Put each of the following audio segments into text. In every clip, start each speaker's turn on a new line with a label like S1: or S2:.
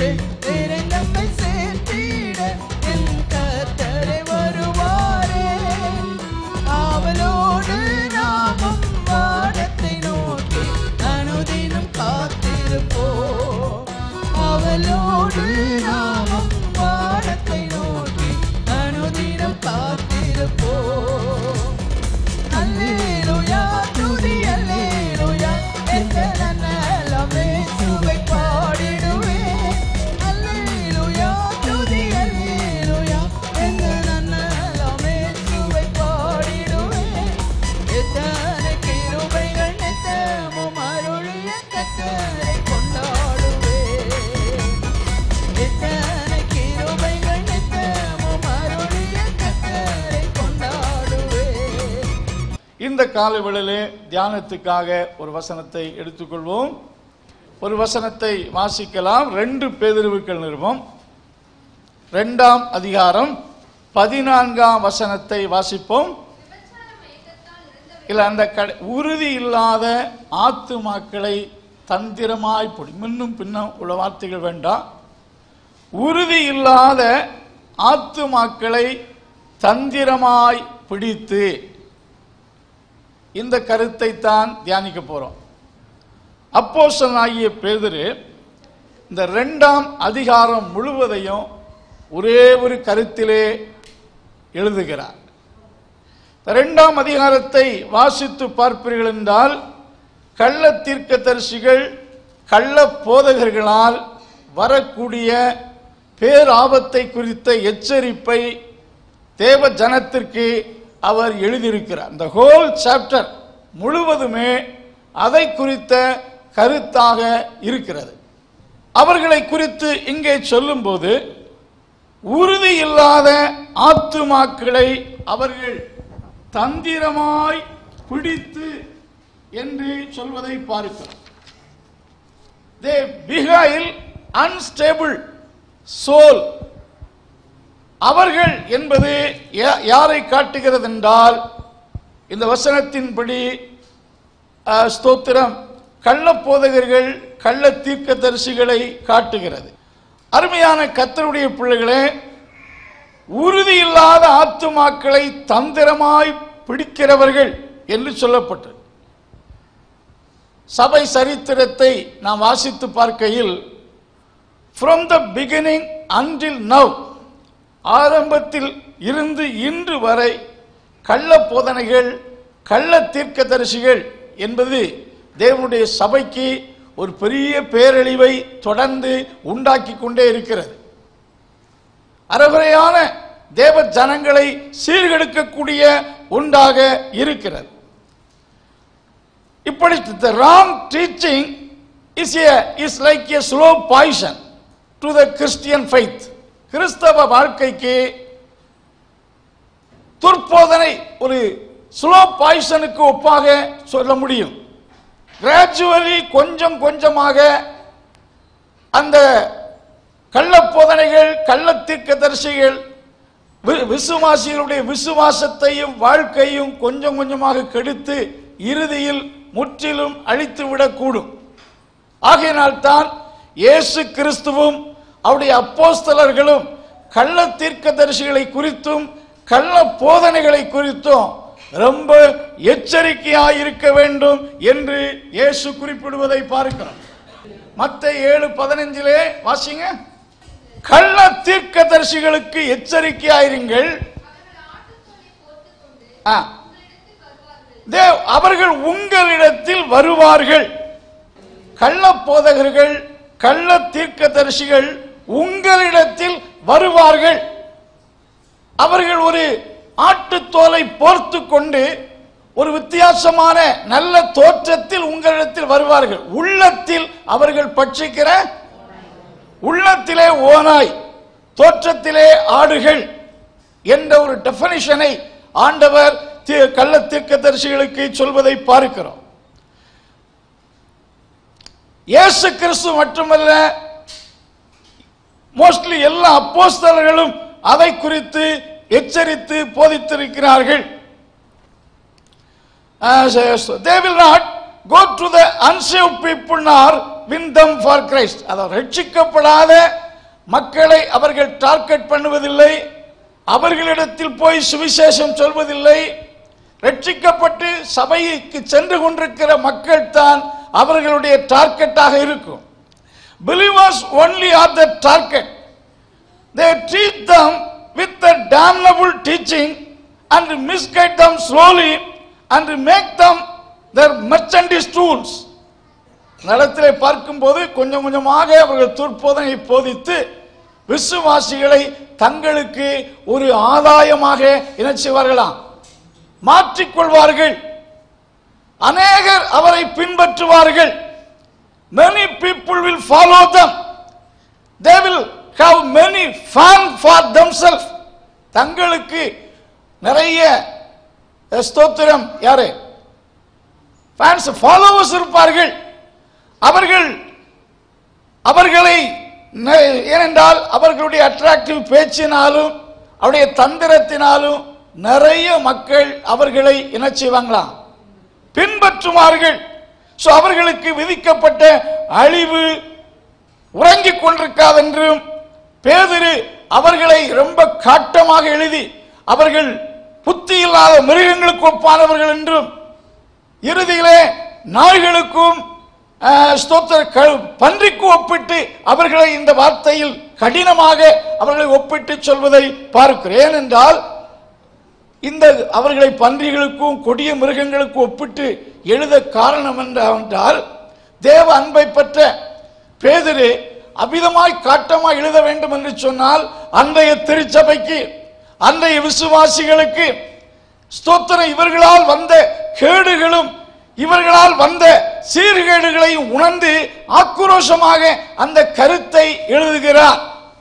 S1: என்று நிறைந்தம்மை சேர்த்திட என் கர்த்தரை வருவாரே அவளோடு நாமும் வானத்தை நோக்கி அனுதினம் காத்திருப்போம் அவளோடு நாமும் வானத்தை நோக்கி அனுதினம் காத்திருப்போம் அல்லேலூயா துதி அல்லேலூயா என்ற நன்னலமே சுவை பாடிடுவேன் அல்லேலூயா துதி அல்லேலூயா என்ற நன்னலமே சுவை பாடிடுவேன் எத்தனை கிருபைகள் நித்தமும் அருளிய கத்தரை கொண்டாடுவேன் எத்தனை கிருபைகள் நித்தமும் அருளிய கத்தரை கொண்டாடுவேன்
S2: இந்த காலை வேளையிலே தியானத்துக்காக ஒரு வசனத்தை எடுத்துக்கொள்வோம் ஒரு வசனத்தை வாசிக்கலாம் ரெண்டு பேதிருவுக்கள் நிறுவம் ரெண்டாம் அதிகாரம் பதினான்காம் வசனத்தை வாசிப்போம் இல்ல அந்த கடை உறுதி இல்லாத ஆத்துமாக்களை தந்திரமாய் பிடி முன்னும் பின்னும் உள்ள வார்த்தைகள் வேண்டாம் உறுதி இல்லாத ஆத்துமாக்களை தந்திரமாய் பிடித்து இந்த கருத்தை தான் தியானிக்க போறோம் அப்போஸ்தலனாகிய பேதுரு இந்த ரெண்டாம் அதிகாரம் முழுவதையும் ஒரே ஒரு கருத்திலே எழுதுகிறார் இந்த ரெண்டாம் அதிகாரத்தை வாசித்து பார்ப்பீர்கள் என்றால் கள்ள தீர்க்கதரிசிகள் கள்ள போதகர்களால் வரக்கூடிய பேராபத்தை குறித்த எச்சரிப்பை தேவ ஜனத்திற்கு அவர் எழுதியிருக்கிறார் இந்த ஹோல் சாப்டர் முழுவதுமே அதை குறித்த கருத்தாக இருக்கிறது அவர்களை குறித்து இங்கே சொல்லும்போது உறுதி இல்லாத ஆத்துமாக்களை அவர்கள் தந்திரமாய் பிடித்து என்று சொல்வதை பார்க்கிறோம் தே பிகைல் அன்ஸ்டேபிள் சோல் அவர்கள் என்பது யா- யாரை காட்டுகிறது என்றால் இந்த வசனத்தின்படி அஹ், ஸ்தோத்திரம் கள்ள போதகர்கள் கள்ள தீர்க்கதரிசிகளை காட்டுகிறது அருமையான கத்தருடைய பிள்ளைகளே உறுதி இல்லாத ஆத்துமாக்களை தந்திரமாய் பிடிக்கிறவர்கள் என்று சொல்லப்பட்டது சபை சரித்திரத்தை நாம் வாசித்து பார்க்கையில் from the beginning until now ஆரம்பத்தில் இருந்து இன்று வரை கள்ள போதனைகள் கள்ள தீர்க்கதரிசிகள் என்பது தேவனுடைய சபைக்கு ஒரு பெரிய பேரழிவை தொடர்ந்து உண்டாக்கி கொண்டே இருக்கிறது அறகுறையான தேவ ஜனங்களை சீர்கெடுக்கக்கூடிய ஒன்றாக இருக்கிறது இப்படி the wrong teaching is a is like a slow poison to the Christian faith கிறிஸ்தவ வாழ்க்கைக்கு துர்போதனை ஒரு ஸ்லோ பாய்சனுக்கு ஒப்பாக சொல்ல முடியும் கிராஜுவலி கொஞ்சம் கொஞ்சமாக அந்த கள்ளப்போதனைகள் கள்ள தீர்க்கதரிசிகள் வி- விசுவாசிகளுடைய விசுவாசத்தையும் வாழ்க்கையும் கொஞ்சம் கொஞ்சமாக கெடுத்து இறுதியில் முற்றிலும் அழித்து விடக்கூடும் ஆகையினால் தான் இயேசு கிறிஸ்துவும் அவருடைய அப்போஸ்தலர்களும் கள்ள தீர்க்கதரிசிகளை குறித்தும் கள்ள போதனைகளை குறித்தும் ரொம்ப எச்சரிக்கையாய் இருக்க வேண்டும் என்று இயேசு குறிப்பிடுவதை பார்க்கிறோம் மத்த ஏழு பதினஞ்சிலே வாசிங்க கள்ள தீர்க்கதரிசிகளுக்கு எச்சரிக்கையாயிருங்கள் ஆ. தேவ் அவர்கள் உங்களிடத்தில் வருவார்கள் கள்ள போதகர்கள் கள்ள தீர்க்கதரிசிகள் உங்களிடத்தில் வருவார்கள் அவர்கள் ஒரு ஆட்டுத்தோலை போர்த்து கொண்டு ஒரு வித்தியாசமான நல்ல தோற்றத்தில் உங்களிடத்தில் வருவார்கள் உள்ளத்தில் அவர்கள் பட்சிக்கிற உள்ளத்திலே ஓனாய் தோற்றத்திலே ஆடுகள் என்ற ஒரு டெபனிஷனை ஆண்டவர் தி- கள்ள தீர்க்கதரிசிகளுக்கு சொல்வதை பார்க்கிறோம் இயேசு கிறிஸ்து மட்டுமல்ல மோஸ்ட்லி எல்லா அப்போஸ்தலர்களும் அதை குறித்து எச்சரித்து போதித்திருக்கிறார்கள் they will not go to the unsaved people nor win them for Christ அதாவது ரட்சிக்கப்படாத மக்களை அவர்கள் டார்கெட் பண்ணுவதில்லை அவர்களிடத்தில் போய் சுவிசேஷம் சொல்வதில்லை ரட்சிக்கப்பட்டு சபைக்கு சென்று கொண்டிருக்கிற மக்கள் தான் அவர்களுடைய டார்கெட்டாக இருக்கும் believers only are the target they treat them with the damnable teaching and misguide them slowly and make them their merchandise tools நலத்திலே பார்க்கும்போது கொஞ்சம் கொஞ்சமாக அவர்கள் துர்போதனை போதித்து விசுவாசிகளை தங்களுக்கு ஒரு ஆதாயமாக என்ன செய்வார்களாம் மாற்றிக்கொள்வார்கள் அநேகர் அவரை பின்பற்றுவார்கள் many people will follow them they will have many fan for themselves தங்களுக்கு நிறைய அஹ், ஸ்தோத்திரம் யாரு ஃபேன்ஸ் ஃபாலோவர்ஸ் இருப்பார்கள் அவர்கள் அவர்களை ந- ஏனென்றால் அவர்களுடைய அட்ராக்டிவ் பேச்சினாலும் அவருடைய தந்திரத்தினாலும் நிறைய மக்கள் அவர்களை என்ன செய்வாங்களாம் பின்பற்றுவார்கள் சோ அவர்களுக்கு விதிக்கப்பட்ட அழிவு உறங்கிக் கொண்டிருக்காதென்றும் பேதிரு அவர்களை ரொம்ப காட்டமாக எழுதி அவர்கள் புத்தி இல்லாத மிருகங்களுக்கு ஒப்பானவர்கள் என்றும் இறுதியிலே நாய்களுக்கும் அஹ், ஸ்தோத்திர க- பன்றிக்கு ஒப்பிட்டு அவர்களை இந்த வார்த்தையில் கடினமாக அவர்களை ஒப்பிட்டு சொல்வதை பார்க்கிறேன் என்றால் இந்த அவர்களை பன்றிகளுக்கும் கொடிய மிருகங்களுக்கும் ஒப்பிட்டு எழுத காரணம் என்றால் தேவ அன்பை பெற்ற பேதிரு அபிதமாய் காட்டமாய் எழுத வேண்டும் என்று சொன்னால் அன்றைய திருச்சபைக்கு அன்றைய விசுவாசிகளுக்கு ஸ்தோத்திரம் இவர்களால் வந்த கேடுகளும் இவர்களால் வந்த சீர்கேடுகளையும் உணர்ந்து ஆக்ரோஷமாக அந்த கருத்தை எழுதுகிறார்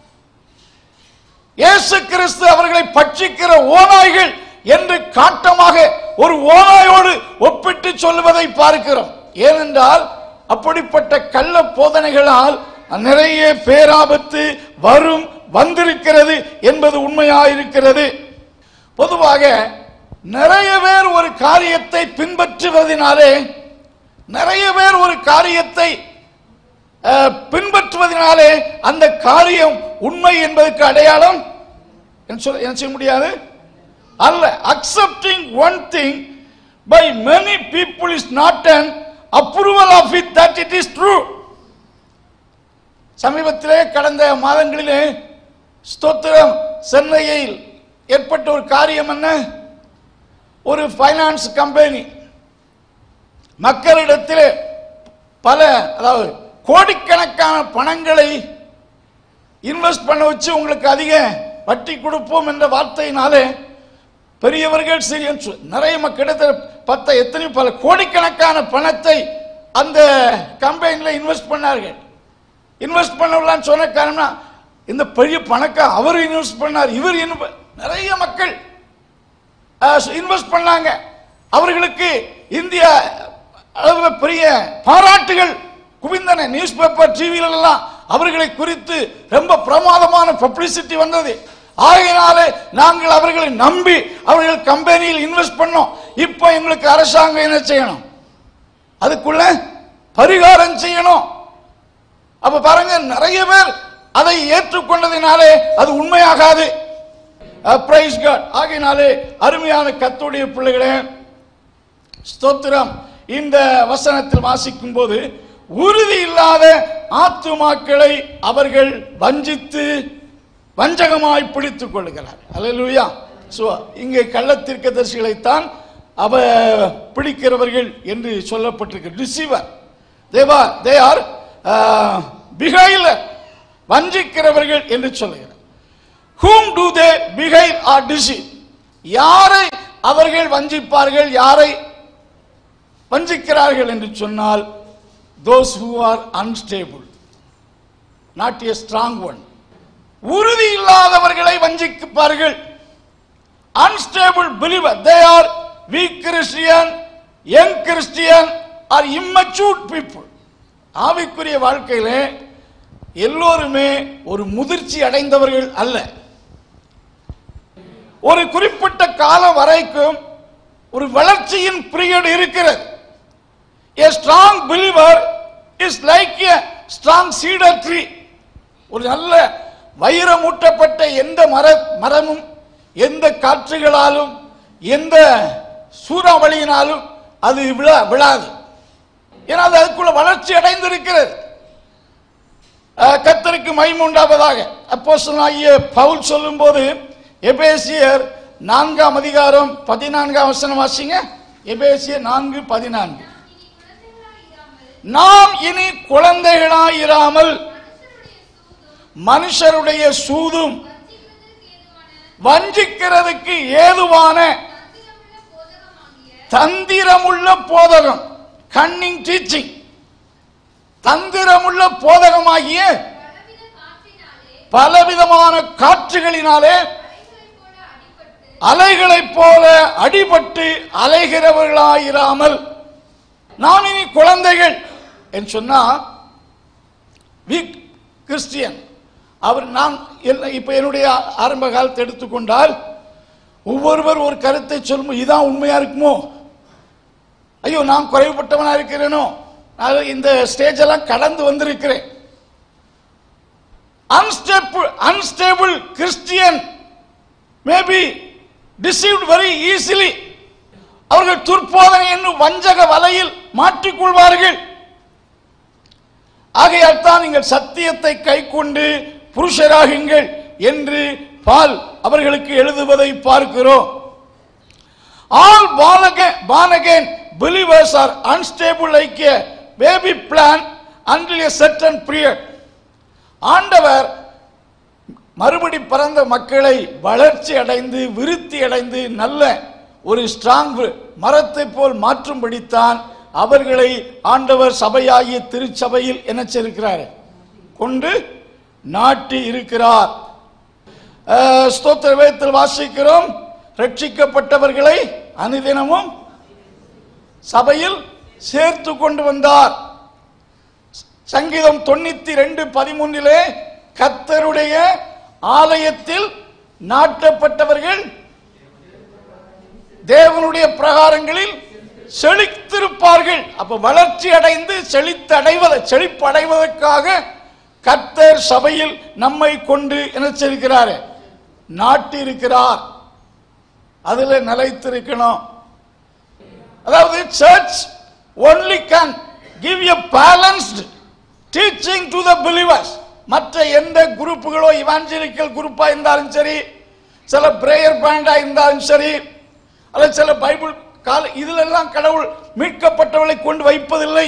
S2: இயேசு கிறிஸ்து அவர்களை பட்சிக்கிற ஓநாய்கள் என்று காட்டமாக ஒரு ஓநாயோடு ஒப்பிட்டு சொல்லுவதை பார்க்கிறோம் ஏனென்றால் அப்படிப்பட்ட கள்ள போதனைகளால் நிறைய பேராபத்து வரும் வந்திருக்கிறது என்பது உண்மையாயிருக்கிறது பொதுவாக நிறைய பேர் ஒரு காரியத்தை பின்பற்றுவதனாலே நிறைய பேர் ஒரு காரியத்தை அஹ், பின்பற்றுவதனாலே அந்த காரியம் உண்மை என்பதற்கு அடையாளம் என்ன சொல்ல என்ன செய்ய முடியாது அல்ல accepting one thing by many people is not an approval of it that it is true சமீபத்திலே கடந்த மாதங்களிலே ஸ்தோத்திரம் சென்னையில் ஏற்பட்ட ஒரு காரியம் என்ன ஒரு ஃபைனான்ஸ் கம்பெனி மக்களிடத்திலே பல அதாவது கோடிக்கணக்கான பணங்களை இன்வெஸ்ட் பண்ண வச்சு உங்களுக்கு அதிக வட்டி கொடுப்போம் என்ற வார்த்தையினாலே பெரியவர்கள் சிறிய நிறைய மக்களிடத்தில் பத்த எத்தனை பல கோடிக்கணக்கான பணத்தை அந்த கம்பெனியில் இன்வெஸ்ட் பண்ணார்கள் இன்வெஸ்ட் பண்ணலாம்னு சொன்ன காரணம்னா இந்த பெரிய பணக்கா அவர் இன்வெஸ்ட் பண்ணார் இவர் inve- நிறைய மக்கள் இன்வெஸ்ட் பண்ணாங்க அவர்களுக்கு இந்திய அளவில் பெரிய பாராட்டுகள் குவிந்தன நியூஸ் பேப்பர் டிவியில எல்லாம் அவர்களை குறித்து ரொம்ப பிரமாதமான பப்ளிசிட்டி வந்தது ஆகையினாலே நாங்கள் அவர்களை நம்பி அவர்கள் கம்பெனியில் இன்வெஸ்ட் பண்ணோம் இப்போ எங்களுக்கு அரசாங்கம் என்ன செய்யணும் அதுக்குள்ள பரிகாரம் செய்யணும் அப்ப பாருங்க நிறைய பேர் அதை ஏற்றுக்கொண்டதினாலே அது உண்மையாகாது பிரைஸ் காட் ஆகையினாலே அருமையான கத்துடைய பிள்ளைகளே ஸ்தோத்திரம் இந்த வசனத்தில் வாசிக்கும் போது உறுதி இல்லாத ஆத்துமாக்களை அவர்கள் வஞ்சித்து வஞ்சகமாய் பிடித்துக் கொள்கிறார் அல்லேலூயா சோ இங்கே கள்ளத்தீர்க்கதரிசிகளைத்தான் அவ பிடிக்கிறவர்கள் என்று சொல்லப்பட்டிருக்கு ரிசீவர் தேவா தே ஆர் பிகைலர் வஞ்சிக்கிறவர்கள் என்று சொல்லுகிறார் whom do they beguile or deceive யாரை அவர்கள் வஞ்சிப்பார்கள் யாரை வஞ்சிக்கிறார்கள் என்று சொன்னால் those who are unstable not a strong one உறுதி இல்லாதவர்களை வஞ்சிப்பார்கள் unstable believer they are weak christian young christian or immature people ஆவிக்குரிய வாழ்க்கையிலே எல்லோருமே ஒரு முதிர்ச்சி அடைந்தவர்கள் அல்ல ஒரு குறிப்பிட்ட காலம் வரைக்கும் ஒரு வளர்ச்சியின் பீரியட் இருக்கிறது A strong believer is like a strong cedar tree. ஒரு நல்ல வைரமூட்டப்பட்ட எந்த மர மரமும் எந்த காற்றுகளாலும் எந்த சூறாவளியினாலும் அது விழா விழாது ஏன்னா அது அதுக்குள்ள வளர்ச்சி அடைந்திருக்கிறது அஹ், கர்த்தருக்கு மகிமை உண்டாவதாக அப்போஸ்தலனாகிய பவுல் சொல்லும்போது எபேசியர் நான்காம் அதிகாரம் பதினான்காம் வசனம் வாசிங்க எபேசியர் நான்கு பதினான்கு நாம் இனி குழந்தைகளாயிராமல் மனுஷருடைய சூதும் வஞ்சிக்கிறதுக்கு ஏதுவான தந்திரமுள்ள போதகம் கன்னிங் டீச்சிங் தந்திரமுள்ள போதகமாகிய பலவிதமான காற்றுகளினாலே அலைகளைப் போல அடிபட்டு அலைகிறவர்களாயிராமல் நாம் இனி குழந்தைகள் என்று சொன்னா வீக் கிறிஸ்டியன் அவர் நான் என்ன- இப்ப என்னுடைய ஆரம்ப காலத்தை எடுத்துக்கொண்டால் ஒவ்வொருவர் ஒரு கருத்தை சொல்லும் இதான் உண்மையா இருக்குமோ ஐயோ நான் குறைவுபட்டவனா இருக்கிறேனோ நான் இந்த ஸ்டேஜ் எல்லாம் கடந்து வந்திருக்கிறேன் unstable unstable Christian maybe deceived very easily அவர்கள் துர்போதனை என்னும் வஞ்சக வலையில் மாட்டிக்கொள்வார்கள் ஆகையால் தான் நீங்கள் சத்தியத்தை கைக்கொண்டு புருஷராகுங்கள் என்று பால் அவர்களுக்கு எழுதுவதை பார்க்கிறோம் All born again, born again believers are unstable like a baby plant until a certain period. ஆண்டவர் மறுபடி பிறந்த மக்களை வளர்ச்சி அடைந்து விருத்தி அடைந்து நல்ல ஒரு ஸ்ட்ராங் மரத்தை போல் மாற்றும்படித்தான் அவர்களை ஆண்டவர் சபையாகிய திருச்சபையில் என்ன செய்திருக்கிறார் கொண்டு நாட்டி இருக்கிறார் அஹ், ஸ்தோத்திர வேதத்தில் வாசிக்கிறோம் ரட்சிக்கப்பட்டவர்களை அனுதினமும் சபையில் சேர்த்து கொண்டு வந்தார் சங்கீதம் தொண்ணூத்தி ரெண்டு பதிமூன்றிலே கத்தருடைய ஆலயத்தில் நாட்டப்பட்டவர்கள் தேவனுடைய பிரகாரங்களில் செழித்திருப்பார்கள் அப்ப வளர்ச்சி அடைந்து செழித்து அடைவத செழிப்பு அடைவதற்காக கர்த்தர் சபையில் நம்மை கொண்டு என்ன செய்கிறார் நாட்டி இருக்கிறார் அதுல நிலைத்திருக்கணும் அதாவது church only can give a balanced teaching to the believers மற்ற எந்த குரூப்புகளோ இவாஞ்சலிக்கல் குரூப்பா இருந்தாலும் சரி சில பிரேயர் பேண்டா இருந்தாலும் சரி அல்லது சில பைபிள் கால இதுல எல்லாம் கடவுள் மீட்கப்பட்டவர்களை கொண்டு வைப்பதில்லை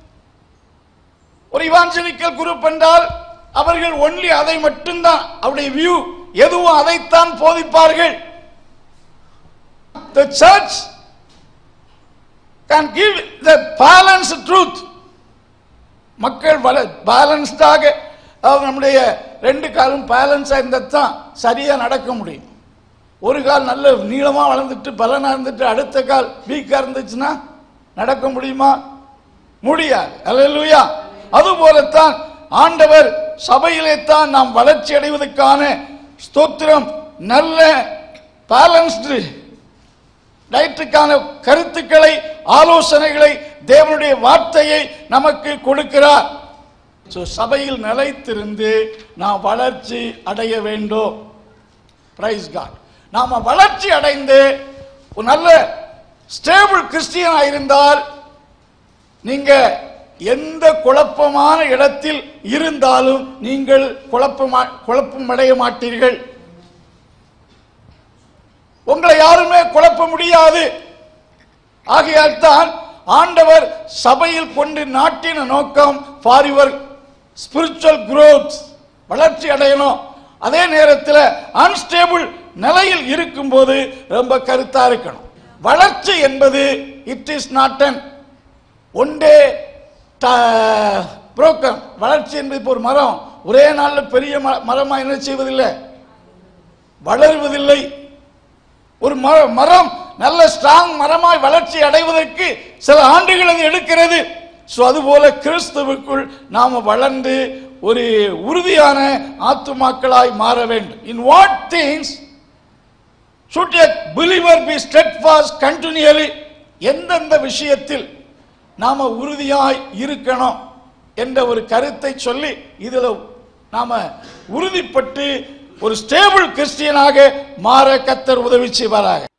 S2: ஒரு இவாஞ்சலிக்கல் குரூப் என்றால் அவர்கள் ஒன்லி அதை மட்டும்தான் அவருடைய வியூ எதுவும் அதைத்தான் போதிப்பார்கள் the church can give the balanced truth மக்கள் பேலன்ஸ்டாக அதாவது நம்முடைய ரெண்டு காலும் பேலன்ஸாக இருந்தால் தான் சரியாக நடக்க முடியும் ஒரு கால் நல்ல நீளமாக வளர்ந்துட்டு பலனாக இருந்துட்டு அடுத்த கால் வீக்காக இருந்துச்சுன்னா நடக்க முடியுமா முடியாது அல்லேலூயா அதுபோலத்தான் ஆண்டவர் சபையிலே தான் நாம் வளர்ச்சி அடைவதற்கான ஸ்தோத்திரம் நல்ல பேலன்ஸ்டு டயட்டுக்கான கருத்துக்களை ஆலோசனைகளை தேவனுடைய வார்த்தையை நமக்கு கொடுக்கிறார் So, சபையில் நிலைத்திருந்து நாம் வளர்ச்சி அடைய வேண்டும் பிரைஸ் காட் நாம வளர்ச்சி அடைந்து ஒரு நல்ல ஸ்டேபிள் கிறிஸ்டியனா இருந்தால் நீங்க எந்த குழப்பமான இடத்தில் இருந்தாலும் நீங்கள் குழப்பமா குழப்பம் அடைய மாட்டீர்கள் உங்களை யாருமே குழப்ப முடியாது ஆகையால் தான் ஆண்டவர் சபையில் கொண்டு நாட்டின நோக்கம் ஃபார் யுவர் ஸ்பிரிச்சுவல் growth வளர்ச்சி அடையணும் அதே நேரத்தில் அன்ஸ்டேபிள் நிலையில் இருக்கும்போது ரொம்ப கருத்தா இருக்கணும் வளர்ச்சி என்பது it is not an one day broken வளர்ச்சி என்பது இப்போ ஒரு மரம் ஒரே நாளில் பெரிய ம- மரமா என்ன செய்வதில்லை வளருவதில்லை ஒரு மர- மரம் நல்ல ஸ்ட்ராங் மரமாய் வளர்ச்சி அடைவதற்கு சில ஆண்டுகள் அது எடுக்கிறது ஸோ அதுபோல கிறிஸ்துவுக்குள் நாம வளர்ந்து ஒரு உறுதியான ஆத்துமாக்களாய் மாற வேண்டும் in what things should a believer be steadfast continually எந்தெந்த விஷயத்தில் நாம உறுதியாய் இருக்கணும் என்ற ஒரு கருத்தை சொல்லி இதுல நாம உறுதிப்பட்டு ஒரு ஸ்டேபிள் கிறிஸ்டியனாக மாற கத்தர் உதவி செய்வாராக